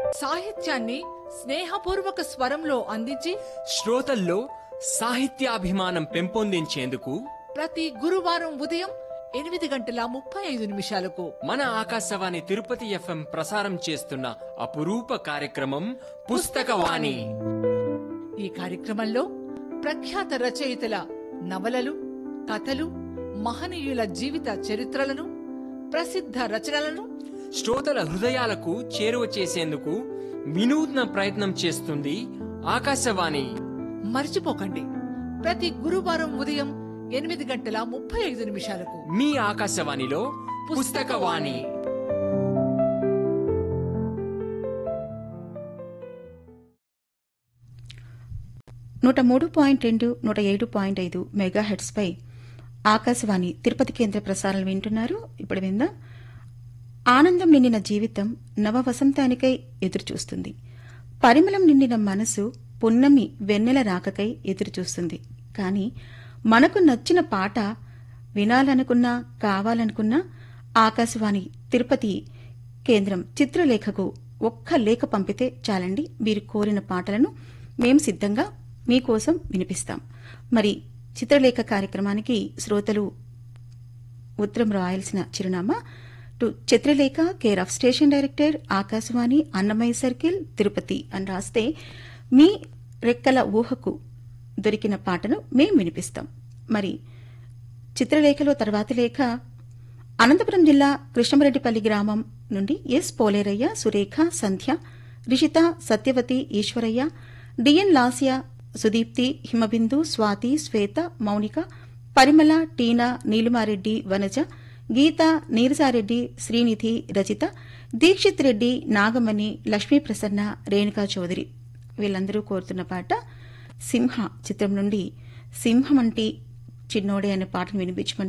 సాహిత్యాన్ని స్నేహపూర్వక స్వరంలో అందించి శ్రోతల్లో సాహిత్యాభిమానం పెంపొందించేందుకు ప్రతి గురువారం ఉదయం ఎనిమిది గంటల ముప్పై ఐదు నిమిషాలకు మన ఆకాశవాణి తిరుపతి ఎఫ్ఎం ప్రసారం చేస్తున్న అపురూప కార్యక్రమం పుస్తకవాణి ఈ కార్యక్రమంలో ప్రఖ్యాత రచయితల నవలలు కథలు మహనీయుల జీవిత చరిత్రలను ప్రసిద్ధ రచనలను శ్రోతల హృదయాలకు చేరువ చేసేందుకు వినూత్న ప్రయత్నం చేస్తుంది ఆకాశవాణి మర్చిపోకండి ప్రతి గురువారం ఉదయం ఎనిమిది గంటల ముప్పై ఐదు నిమిషాలకు మీ ఆకాశవాణిలో పుస్తకవాణి నూట మూడు పాయింట్ రెండు నూట ఏడు పాయింట్ ఐదు మెగా పై ఆకాశవాణి తిరుపతి కేంద్ర ప్రసారాలు వింటున్నారు ఇప్పుడు విందాం ఆనందం నిండిన జీవితం నవ వసంతానికై ఎదురుచూస్తుంది పరిమళం నిండిన మనసు పున్నమి వెన్నెల రాకకై ఎదురుచూస్తుంది కానీ మనకు నచ్చిన పాట వినాలనుకున్నా కావాలనుకున్నా ఆకాశవాణి తిరుపతి కేంద్రం చిత్రలేఖకు ఒక్క లేఖ పంపితే చాలండి మీరు కోరిన పాటలను మేం సిద్ధంగా మీకోసం వినిపిస్తాం మరి చిత్రలేఖ కార్యక్రమానికి శ్రోతలు ఉత్తరం రాయాల్సిన చిరునామా to Chitralekha care of station director Akashvani Annamayya circle Tirupati అని రాస్తే మీ రెక్కల ఊహకు దొరికిన పాటను మేం వినిపిస్తాం మరి చిత్రలేఖలో తర్వాతి లేఖ అనంతపురం జిల్లా కృష్ణమరెడ్డిపల్లి గ్రామం నుండి ఎస్ పోలేరయ్య సురేఖ సంధ్య రిషిత సత్యవతి ఈశ్వరయ్య డిఎన్ లాస్య సుదీప్తి హిమబిందు స్వాతి శ్వేత మౌనిక పరిమళ టీనా నీలిమారెడ్డి వనజ గీత నీరసారెడ్డి శ్రీనిధి రచిత దీక్షిత్ రెడ్డి నాగమణి లక్ష్మీప్రసన్న రేణుకా చౌదరి వీళ్ళందరూ కోరుతున్న పాట సింహ చిత్రం నుండి సింహమంటి చిన్నోడే అనే పాటను వినిపించమని